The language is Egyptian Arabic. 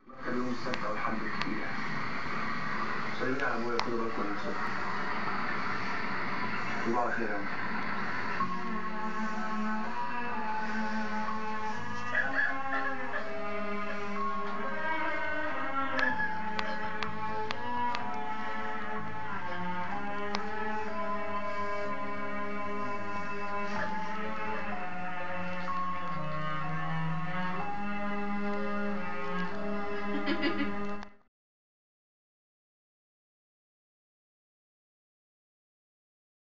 كان يوم السبت او الحد كتير سلمي على ابويا خدوا بالكم من نفسكم تصبحوا على خير يا عم Ha ha ha.